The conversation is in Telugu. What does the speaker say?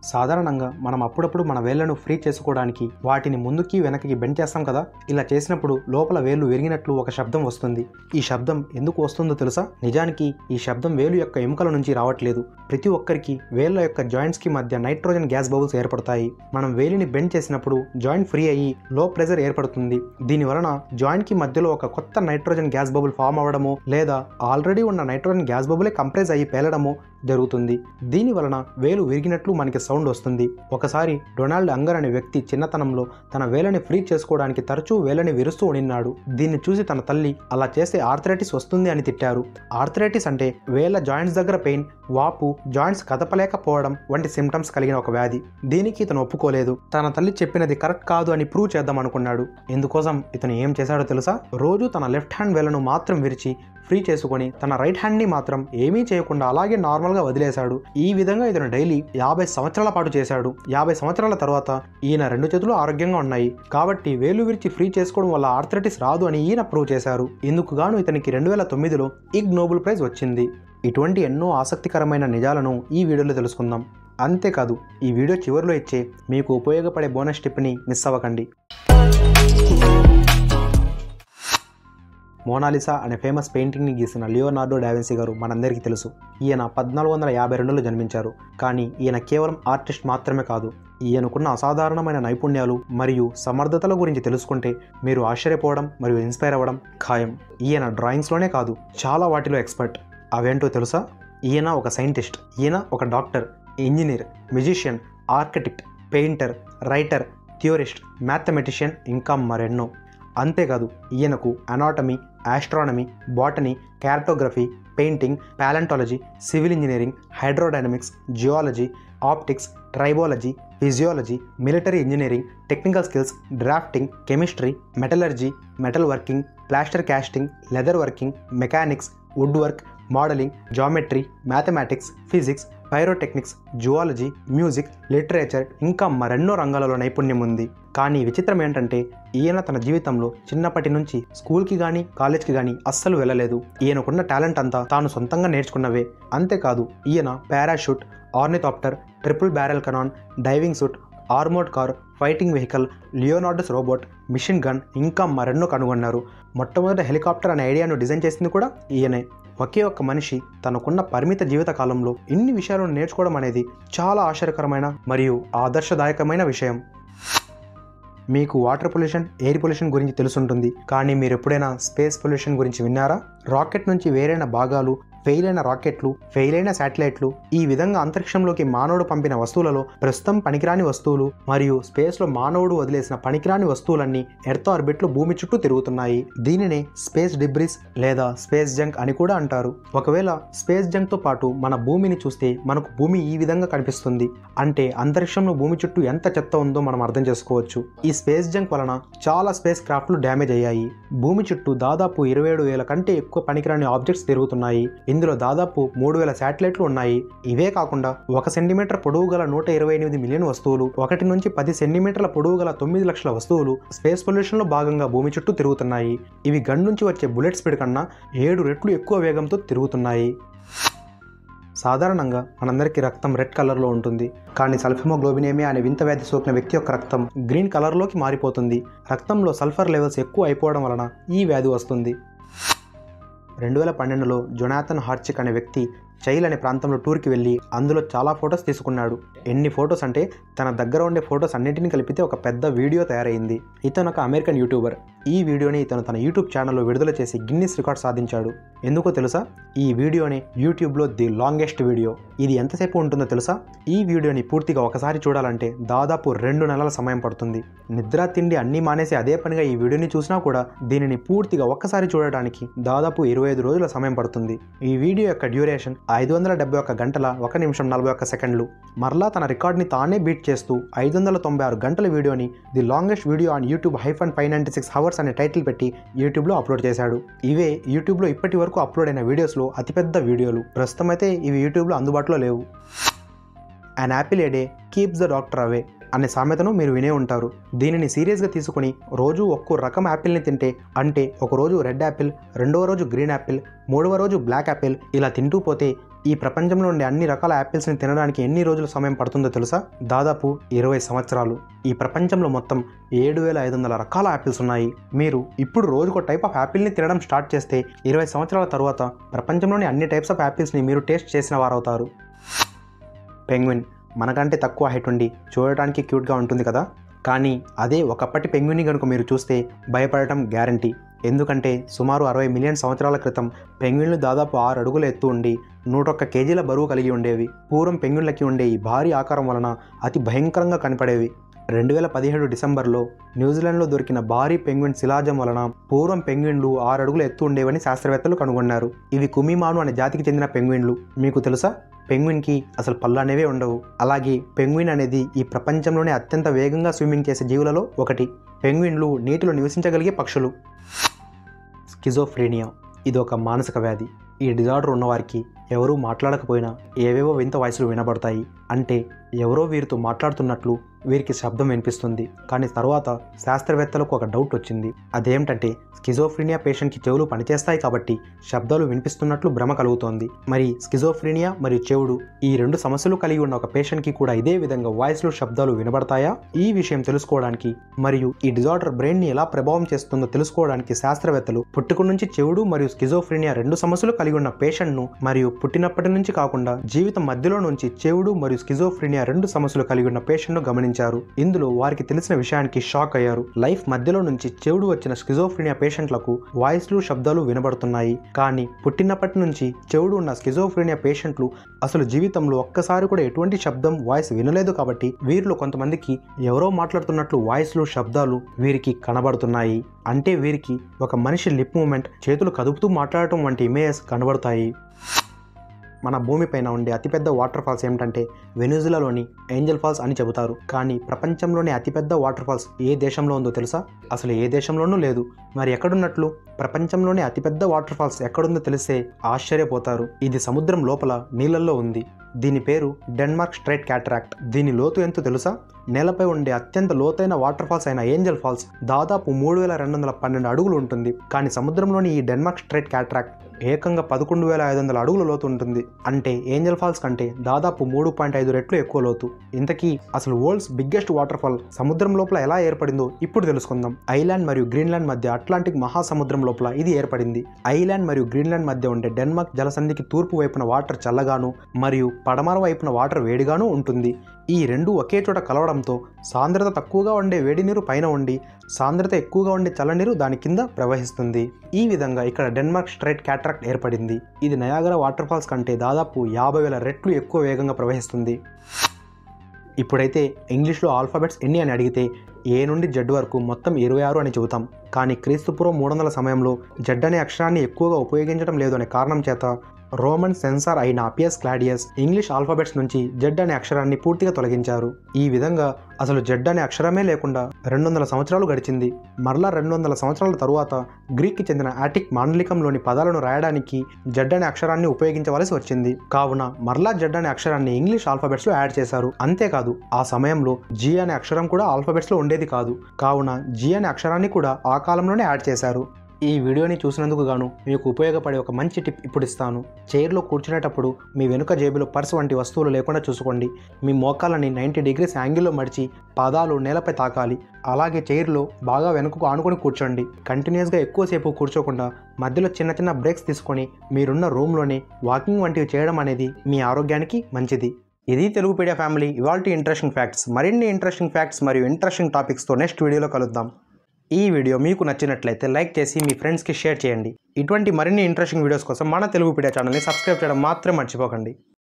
సాధారణంగా మనం అప్పుడప్పుడు మన వేళ్లను ఫ్రీ చేసుకోవడానికి వాటిని ముందుకి వెనక్కి బెండ్ చేస్తాం కదా ఇలా చేసినప్పుడు లోపల వేలు విరిగినట్లు ఒక శబ్దం వస్తుంది ఈ శబ్దం ఎందుకు వస్తుందో తెలుసా నిజానికి ఈ శబ్దం వేలు యొక్క ఎముకల నుంచి రావట్లేదు ప్రతి ఒక్కరికి వేళ్ల యొక్క జాయింట్స్ కి మధ్య నైట్రోజన్ గ్యాస్ బబుల్స్ ఏర్పడతాయి మనం వేలిని బెండ్ చేసినప్పుడు జాయింట్ ఫ్రీ అయ్యి లో ప్రెజర్ ఏర్పడుతుంది దీని వలన జాయింట్ కి మధ్యలో ఒక కొత్త నైట్రోజన్ గ్యాస్ బబుల్ ఫామ్ అవ్వడము లేదా ఆల్రెడీ ఉన్న నైట్రోజన్ గ్యాస్ బబులే కంప్రెస్ అయ్యి పేలడము జరుగుతుంది దీని వలన వేలు విరిగినట్లు మనకి సౌండ్ వస్తుంది ఒకసారి డొనాల్డ్ అంగర్ అనే వ్యక్తి చిన్నతనంలో తన వేలని ఫ్రీ చేసుకోవడానికి తరచూ వేలని విరుస్తూ ఉనిన్నాడు దీన్ని చూసి తన తల్లి అలా చేస్తే ఆర్థరైటిస్ వస్తుంది అని తిట్టారు ఆర్థరైటిస్ అంటే వేళ్ల జాయింట్స్ దగ్గర పెయిన్ వాపు జాయింట్స్ కదపలేకపోవడం వంటి సిమ్టమ్స్ కలిగిన ఒక వ్యాధి దీనికి ఇతను ఒప్పుకోలేదు తన తల్లి చెప్పినది కరెక్ట్ కాదు అని ప్రూవ్ చేద్దాం అనుకున్నాడు ఇందుకోసం ఇతను ఏం చేశాడో తెలుసా రోజు తన లెఫ్ట్ హ్యాండ్ వేళ్లను మాత్రం విరిచి ఫ్రీ చేసుకొని తన రైట్ హ్యాండ్ని మాత్రం ఏమీ చేయకుండా అలాగే నార్మల్గా వదిలేశాడు ఈ విధంగా ఇతను డైలీ యాభై సంవత్సరాల పాటు చేశాడు యాభై సంవత్సరాల తర్వాత ఈయన రెండు చేతులు ఆరోగ్యంగా ఉన్నాయి కాబట్టి వేలు విరిచి ఫ్రీ చేసుకోవడం వల్ల ఆర్థరైటిస్ రాదు అని ఈయన ప్రూవ్ చేశారు ఇందుకు గాను ఇతనికి రెండు వేల తొమ్మిదిలో ఇగ్ నోబెల్ ప్రైజ్ వచ్చింది ఇటువంటి ఎన్నో ఆసక్తికరమైన నిజాలను ఈ వీడియోలో తెలుసుకుందాం అంతేకాదు ఈ వీడియో చివరిలో ఇచ్చే మీకు ఉపయోగపడే బోనస్ టిప్ని మిస్ అవ్వకండి మోనాలిసా అనే ఫేమస్ పెయింటింగ్ని గీసిన లియోనార్డో డావిన్సీ గారు మనందరికీ తెలుసు ఈయన పద్నాలుగు వందల యాభై రెండులో జన్మించారు కానీ ఈయన కేవలం ఆర్టిస్ట్ మాత్రమే కాదు ఈయనకున్న అసాధారణమైన నైపుణ్యాలు మరియు సమర్థతల గురించి తెలుసుకుంటే మీరు ఆశ్చర్యపోవడం మరియు ఇన్స్పైర్ అవ్వడం ఖాయం ఈయన డ్రాయింగ్స్లోనే కాదు చాలా వాటిలో ఎక్స్పర్ట్ అవేంటో తెలుసా ఈయన ఒక సైంటిస్ట్ ఈయన ఒక doctor engineer musician architect painter writer theorist mathematician ఇంకా మరెన్నో అంతేకాదు ఈయనకు anatomy astronomy botany cartography painting palaeontology civil engineering hydrodynamics geology optics tribology physiology military engineering technical skills drafting chemistry metallurgy metal working plaster casting leather working mechanics wood work modelling geometry mathematics physics pyrotechnics zoology music literature ఇంకా మరెన్నో రంగాలలో నైపుణ్యం ఉంది కానీ విచిత్రం ఏంటంటే ఈయన తన జీవితంలో చిన్నప్పటి నుంచి స్కూల్కి కానీ కాలేజ్కి కానీ అస్సలు వెళ్ళలేదు ఈయనకున్న టాలెంట్ అంతా తాను సొంతంగా నేర్చుకున్నవే అంతేకాదు ఈయన parachute ornithopter triple barrel cannon diving suit armoured car fighting vehicle Leonardo's robot machine gun ఇంకా మరెన్నో కనుగొన్నారు మొట్టమొదటి హెలికాప్టర్ అనే ఐడియాను డిజైన్ చేసింది కూడా ఈయనే ఒకే ఒక్క మనిషి తనకున్న పరిమిత జీవిత కాలంలో ఇన్ని విషయాలను నేర్చుకోవడం అనేది చాలా ఆశ్చర్యకరమైన మరియు ఆదర్శదాయకమైన విషయం మీకు వాటర్ పొల్యూషన్ ఎయిర్ పొల్యూషన్ గురించి తెలుసుంటుంది కానీ మీరు ఎప్పుడైనా స్పేస్ పొల్యూషన్ గురించి విన్నారా రాకెట్ నుంచి వేరైన భాగాలు ఫెయిల్ అయిన రాకెట్లు ఫెయిల్ అయిన శాటిలైట్లు ఈ విధంగా అంతరిక్షంలోకి మానవుడు పంపిన వస్తువులలో ప్రస్తుతం పనికిరాని వస్తువులు మరియు స్పేస్లో మానవుడు వదిలేసిన పనికిరాని వస్తువులన్నీ ఎర్త్ ఆర్బిట్లో భూమి చుట్టూ తిరుగుతున్నాయి దీనినే స్పేస్ డిబ్రిస్ లేదా స్పేస్ జంక్ అని కూడా అంటారు ఒకవేళ స్పేస్ జంక్తో పాటు మన భూమిని చూస్తే మనకు భూమి ఈ విధంగా కనిపిస్తుంది అంటే అంతరిక్షంలో భూమి చుట్టూ ఎంత చెత్త ఉందో మనం అర్థం చేసుకోవచ్చు ఈ స్పేస్ జంక్ వలన చాలా స్పేస్ క్రాఫ్ట్లు డ్యామేజ్ అయ్యాయి భూమి చుట్టూ దాదాపు ఇరవై ఏడు వేల కంటే ఎక్కువ పనికిరాని ఆబ్జెక్ట్స్ తిరుగుతున్నాయి ఇందులో దాదాపు మూడు వేల శాటిలైట్లు ఉన్నాయి ఇవే కాకుండా ఒక సెంటీమీటర్ పొడవు గల నూట ఇరవై ఎనిమిది మిలియన్ వస్తువులు ఒకటి నుంచి పది సెంటీమీటర్ల పొడవు గల తొమ్మిది లక్షల వస్తువులు స్పేస్ పొల్యూషన్ లో భాగంగా భూమి చుట్టూ తిరుగుతున్నాయి ఇవి గన్ నుంచి వచ్చే బుల్లెట్ స్పీడ్ కన్నా ఏడు రెట్లు ఎక్కువ వేగంతో తిరుగుతున్నాయి సాధారణంగా మనందరికీ రక్తం రెడ్ కలర్లో ఉంటుంది కానీ సల్ఫిమోగ్లోబినేమియా అనే వింత వ్యాధి సోకిన వ్యక్తి యొక్క రక్తం గ్రీన్ కలర్లోకి మారిపోతుంది రక్తంలో సల్ఫర్ లెవెల్స్ ఎక్కువ అయిపోవడం వలన ఈ వ్యాధి వస్తుంది రెండు వేల పన్నెండులో జొనాథన్ హార్చిక్ అనే వ్యక్తి చైల్ అనే ప్రాంతంలో టూర్కి వెళ్ళి అందులో చాలా ఫొటోస్ తీసుకున్నాడు ఎన్ని ఫొటోస్ అంటే తన దగ్గర ఉండే ఫొటోస్ అన్నింటిని కలిపితే ఒక పెద్ద వీడియో తయారైంది ఇతను ఒక అమెరికన్ యూట్యూబర్ ఈ వీడియోని ఇతను తన యూట్యూబ్ ఛానల్లో విడుదల చేసి గిన్నిస్ రికార్డ్ సాధించాడు ఎందుకో తెలుసా ఈ వీడియోని యూట్యూబ్లో ది లాంగెస్ట్ వీడియో ఇది ఎంతసేపు ఉంటుందో తెలుసా ఈ వీడియోని పూర్తిగా ఒకసారి చూడాలంటే దాదాపు రెండు నెలల సమయం పడుతుంది నిద్ర తిండి అన్నీ మానేసి అదే పనిగా ఈ వీడియోని చూసినా కూడా దీనిని పూర్తిగా ఒక్కసారి చూడడానికి దాదాపు ఇరవై ఐదు రోజుల సమయం పడుతుంది ఈ వీడియో యొక్క డ్యూరేషన్ ఐదు వందల డెబ్బై ఒక్క గంటల ఒక నిమిషం నలభై ఒక్క సెకండ్లు మరలా తన రికార్డ్ని తానే బీట్ చేస్తూ ఐదు వందల తొంభై ఆరు గంటల వీడియోని the longest video on YouTube hyphen five ninety six hours అనే టైటిల్ పెట్టి యూట్యూబ్లో అప్లోడ్ చేశాడు ఇవే యూట్యూబ్లో ఇప్పటి వరకు అప్లోడ్ అయిన వీడియోస్లో అతిపెద్ద వీడియోలు ప్రస్తుతం అయితే ఇవి యూట్యూబ్లో అందుబాటులో లేవు an apple a day keeps the doctor away అనే సామెతను మీరు వినే ఉంటారు దీనిని సీరియస్గా తీసుకుని రోజు ఒక్కో రకం యాపిల్ని తింటే అంటే ఒక రోజు రెడ్ యాపిల్ రెండవ రోజు గ్రీన్ యాపిల్ మూడవ రోజు బ్లాక్ యాపిల్ ఇలా తింటూ పోతే ఈ ప్రపంచంలో ఉండే అన్ని రకాల యాపిల్స్ని తినడానికి ఎన్ని రోజుల సమయం పడుతుందో తెలుసా దాదాపు ఇరవై సంవత్సరాలు ఈ ప్రపంచంలో మొత్తం ఏడు వేల ఐదు వందల రకాల యాపిల్స్ ఉన్నాయి మీరు ఇప్పుడు రోజుకో టైప్ ఆఫ్ యాపిల్ని తినడం స్టార్ట్ చేస్తే ఇరవై సంవత్సరాల తర్వాత ప్రపంచంలోని అన్ని టైప్స్ ఆఫ్ యాపిల్స్ని మీరు టేస్ట్ చేసిన వారవుతారు పెంగ్విన్ మనకంటే తక్కువ హైట్ ఉండి చూడటానికి క్యూట్గా ఉంటుంది కదా కానీ అదే ఒకప్పటి పెంగ్విన్ని కనుక మీరు చూస్తే భయపడటం గ్యారంటీ ఎందుకంటే సుమారు అరవై మిలియన్ సంవత్సరాల క్రితం పెంగ్విన్లు దాదాపు ఆరు అడుగుల ఎత్తు ఉండి నూటొక్క కేజీల బరువు కలిగి ఉండేవి పూర్వం పెంగ్విన్లకి ఉండే ఈ భారీ ఆకారం వలన అతి భయంకరంగా కనపడేవి రెండు వేల పదిహేడు డిసెంబర్లో న్యూజిలాండ్లో దొరికిన భారీ పెంగ్విన్ శిలాజం వలన పూర్వం పెంగ్విన్లు ఆరు అడుగుల ఎత్తు ఉండేవని శాస్త్రవేత్తలు కనుగొన్నారు ఇవి కుమిమాను అనే జాతికి చెందిన పెంగ్విన్లు మీకు తెలుసా పెంగ్విన్కి అసలు పళ్ళు అనేవే ఉండవు అలాగే పెంగ్విన్ అనేది ఈ ప్రపంచంలోనే అత్యంత వేగంగా స్విమ్మింగ్ చేసే జీవులలో ఒకటి పెంగ్విన్లు నీటిలో నివసించగలిగే పక్షులు స్కిజోఫ్రేనియా ఇది ఒక మానసిక వ్యాధి ఈ డిజార్డర్ ఉన్నవారికి ఎవరూ మాట్లాడకపోయినా ఏవేవో వింత వాయిస్లు వినబడతాయి అంటే ఎవరో వీరితో మాట్లాడుతున్నట్లు వీరికి శబ్దం వినిపిస్తుంది కానీ తర్వాత శాస్త్రవేత్తలకు ఒక డౌట్ వచ్చింది అదేమిటంటే స్కిజోఫ్రీనియా పేషెంట్కి చెవులు పనిచేస్తాయి కాబట్టి శబ్దాలు వినిపిస్తున్నట్లు భ్రమ కలుగుతోంది మరి స్కిజోఫ్రీనియా మరియు చెవుడు ఈ రెండు సమస్యలు కలిగి ఉన్న ఒక పేషెంట్కి కూడా ఇదే విధంగా వాయిస్లు శబ్దాలు వినబడతాయా ఈ విషయం తెలుసుకోవడానికి మరియు ఈ డిజార్డర్ బ్రెయిన్ని ఎలా ప్రభావం చేస్తుందో తెలుసుకోవడానికి శాస్త్రవేత్తలు పుట్టుక నుంచి చెవుడు మరియు స్కిజోఫ్రీనియా రెండు సమస్యలు కలిగి ఉన్న పేషెంట్ను మరియు పుట్టినప్పటి నుంచి కాకుండా జీవితం మధ్యలో నుంచి చెవుడు మరియు స్కిజోఫ్రీనియా రెండు సమస్యలు కలిగి ఉన్న పేషెంట్ను గమనించారు ఇందులో వారికి తెలిసిన విషయానికి షాక్ అయ్యారు లైఫ్ మధ్యలో నుంచి చెవుడు వచ్చిన స్కిజోఫ్రీనియా పేషెంట్లకు వాయిస్లు శబ్దాలు వినబడుతున్నాయి కానీ పుట్టినప్పటి నుంచి చెవుడు ఉన్న స్కిజోఫ్రీనియా పేషెంట్లు అసలు జీవితంలో ఒక్కసారి కూడా ఎటువంటి శబ్దం వాయిస్ వినలేదు కాబట్టి వీరిలో కొంతమందికి ఎవరో మాట్లాడుతున్నట్లు వాయిస్లు శబ్దాలు వీరికి కనబడుతున్నాయి అంటే వీరికి ఒక మనిషి లిప్ మూమెంట్ చేతులు కదుపుతూ మాట్లాడటం వంటి ఇమేజెస్ కనబడతాయి మన భూమిపైన ఉండే అతిపెద్ద వాటర్ ఫాల్స్ ఏమిటంటే వెనుజులాలోని ఏంజల్ ఫాల్స్ అని చెబుతారు కానీ ప్రపంచంలోనే అతిపెద్ద వాటర్ ఫాల్స్ ఏ దేశంలో ఉందో తెలుసా అసలు ఏ దేశంలోనూ లేదు మరి ఎక్కడున్నట్లు ప్రపంచంలోనే అతిపెద్ద వాటర్ ఫాల్స్ ఎక్కడుందో తెలిస్తే ఆశ్చర్యపోతారు ఇది సముద్రం లోపల నీళ్ళల్లో ఉంది దీని పేరు డెన్మార్క్ స్ట్రైట్ క్యాటరాక్ట్ దీని లోతు ఎంతో తెలుసా నేలపై ఉండే అత్యంత లోతైన వాటర్ ఫాల్స్ అయిన ఏంజల్ ఫాల్స్ దాదాపు మూడు వేల రెండు వందల పన్నెండు అడుగులు ఉంటుంది కానీ సముద్రంలోని ఈ డెన్మార్క్ స్ట్రైట్ క్యాటరాక్ట్ ఏకంగా పదకొండు వేల ఐదు వందల అడుగుల లోతు ఉంటుంది అంటే ఏంజల్ ఫాల్స్ కంటే దాదాపు మూడు పాయింట్ ఐదు రెట్లు ఎక్కువ లోతు ఇంతకీ అసలు వరల్డ్స్ బిగ్గెస్ట్ వాటర్ ఫాల్ సముద్రం లోపల ఎలా ఏర్పడిందో ఇప్పుడు తెలుసుకుందాం ఐలాండ్ మరియు గ్రీన్లాండ్ మధ్య అట్లాంటిక్ మహాసముద్రం లోపల ఇది ఏర్పడింది ఐలాండ్ మరియు గ్రీన్లాండ్ మధ్య ఉండే డెన్మార్క్ జలసంధికి తూర్పు వైపున వాటర్ చల్లగాను మరియు పడమర వైపున వాటర్ వేడిగాను ఉంటుంది ఈ రెండు ఒకే చోట కలవడంతో సాంద్రత తక్కువగా ఉండే వేడి నీరు పైన ఉండి సాంద్రత ఎక్కువగా ఉండే చల్లనీరు దాని కింద ప్రవహిస్తుంది ఈ విధంగా ఇక్కడ డెన్మార్క్ స్ట్రైట్ క్యాట్రాక్ట్ ఏర్పడింది ఇది నయాగర వాటర్ ఫాల్స్ కంటే దాదాపు యాభై వేల రెట్లు ఎక్కువ వేగంగా ప్రవహిస్తుంది ఇప్పుడైతే ఇంగ్లీష్లో ఆల్ఫాబెట్స్ ఎన్ని అని అడిగితే ఏ నుండి జెడ్ వరకు మొత్తం ఇరవై ఆరు అని చెబుతాం కానీ క్రీస్తుపూర్వం మూడు వందల సమయంలో జెడ్ అనే అక్షరాన్ని ఎక్కువగా ఉపయోగించడం లేదు అనే కారణం చేత రోమన్ సెన్సార్ అయిన అపియస్ క్లాడియస్ ఇంగ్లీష్ ఆల్ఫాబెట్స్ నుంచి జెడ్ అనే అక్షరాన్ని పూర్తిగా తొలగించారు ఈ విధంగా అసలు జెడ్ అనే అక్షరమే లేకుండా రెండు వందల సంవత్సరాలు గడిచింది మరలా రెండు వందల సంవత్సరాల తరువాత గ్రీక్కి చెందిన ఆటిక్ మాండలికంలోని పదాలను రాయడానికి జెడ్ అనే అక్షరాన్ని ఉపయోగించవలసి వచ్చింది కావున మరలా జెడ్ అనే అక్షరాన్ని ఇంగ్లీష్ ఆల్ఫాబెట్స్లో యాడ్ చేశారు అంతేకాదు ఆ సమయంలో జీ అనే అక్షరం కూడా ఆల్ఫాబెట్స్లో ఉండేది కాదు కావున జీ అనే అక్షరాన్ని కూడా ఆ కాలంలోనే యాడ్ చేశారు ఈ వీడియోని చూసినందుకు గాను మీకు ఉపయోగపడే ఒక మంచి టిప్ ఇప్పుడు ఇస్తాను చైర్లో కూర్చునేటప్పుడు మీ వెనుక జేబులో పర్స్ వంటి వస్తువులు లేకుండా చూసుకోండి మీ మోకాలని నైంటీ డిగ్రీస్ యాంగిల్లో మడిచి పాదాలు నేలపై తాకాలి అలాగే చైర్లో బాగా వెనుకకు ఆనుకొని కూర్చోండి కంటిన్యూస్గా ఎక్కువసేపు కూర్చోకుండా మధ్యలో చిన్న చిన్న బ్రేక్స్ తీసుకొని మీరున్న రూమ్లోనే వాకింగ్ వంటివి చేయడం అనేది మీ ఆరోగ్యానికి మంచిది ఇది తెలుగు పీడియా ఫ్యామిలీ ఇవాల్టి ఇంట్రెస్టింగ్ ఫ్యాక్ట్స్ మరిన్ని ఇంట్రెస్టింగ్ ఫ్యాక్ట్స్ మరియు ఇంట్రెస్టింగ్ టాపిక్స్తో నెక్స్ట్ వీడియోలో కలుద్దాం ఈ వీడియో మీకు నచ్చినట్లయితే లైక్ చేసి మీ ఫ్రెండ్స్కి షేర్ చేయండి ఇటువంటి మరిన్ని ఇంట్రెస్టింగ్ వీడియోస్ కోసం మన తెలుగు పీడియా ఛానల్ని సబ్స్క్రైబ్ చేయడం మాత్రం మర్చిపోకండి